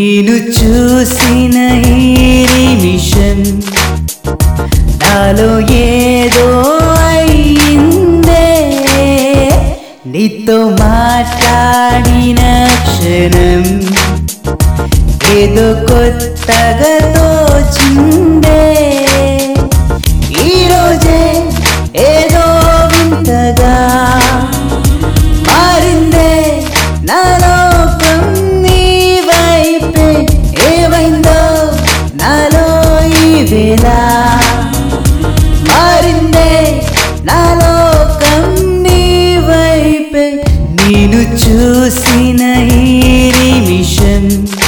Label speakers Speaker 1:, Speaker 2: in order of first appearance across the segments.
Speaker 1: నేను చూసిన ఈ నిమిషం నాలో ఏదో అయిందే నీతో మాట్లాడిన క్షణం ఏదో కొత్తగా తోచిందే ఈరోజే ఏదో వింతగా మారిందే నా లోకం నీ వైపే ఏమైందో నాలో ఈ వేళ మారిందే నా లోకం నీ వైపే నేను చూసిన ఈ నిమిషం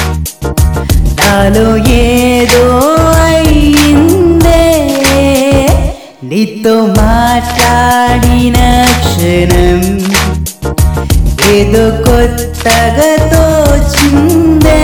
Speaker 1: నాలో ఏదో అయిందే నీతో మాట్లాడిన క్షణం ఏదో కొత్తగా తోచిందే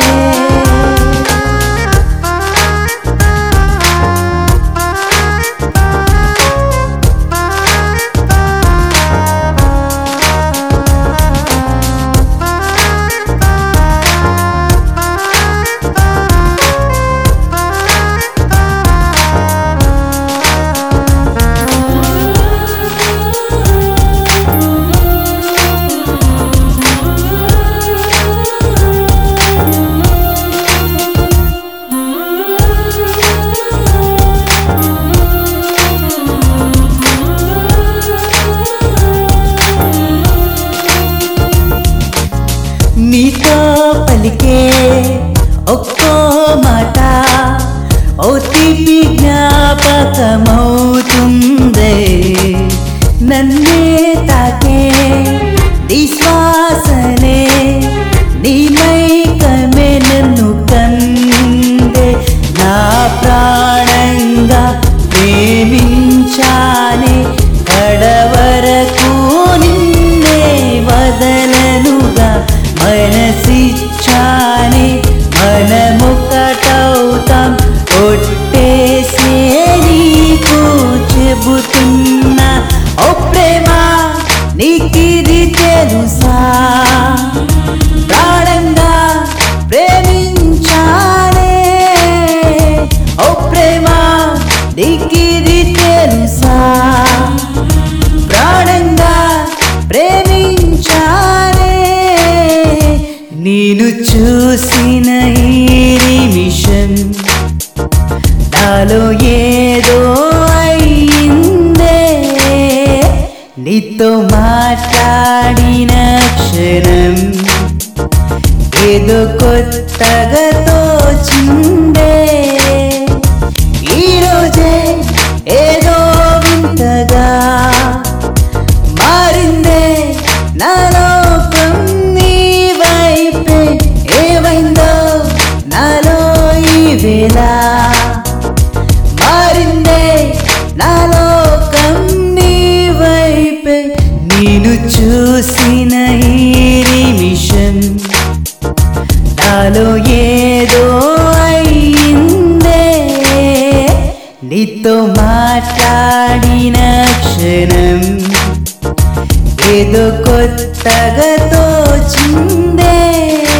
Speaker 1: నీతో పలికే ఒక్కో మాట ఓ తీపి జ్ఞాపకమవుతుందే నన్నే తాకే నీ శ్వాసనే నీ మైకమే నన్ను కందే నా ప్రాణంగా ప్రేమించానే కడవరకు నిన్నే వదలనుగా మనసిచ్చానే మనముకటవుతాం కొట్టేసే నీకు చెబుతున్నా ఓ ప్రేమ నీకిది తెలుసా ప్రాణంగా ప్రేమించానే ఓ ప్రేమ నీకిది తెలుసా ప్రాణంగా ప్రేమించానే నేను చూసిన ఈ నిమిషం నాలో ఏదో అయిందే నీతో మాట్లాడిన క్షణం ఏదో కొత్తగా తోచిందే ఈరోజే ఏదో వింతగా మారిందే నా లోకం నీ వైపే ఏమైందో నాలో ఈ వేళ మారిందే నా లోకం నీ వైపే నేను చూసిన ఈ నిమిషం నాలో ఏదో అయిందే నీతో మాట్లాడిన క్షణం ఏదో కొత్తగా తోచిందే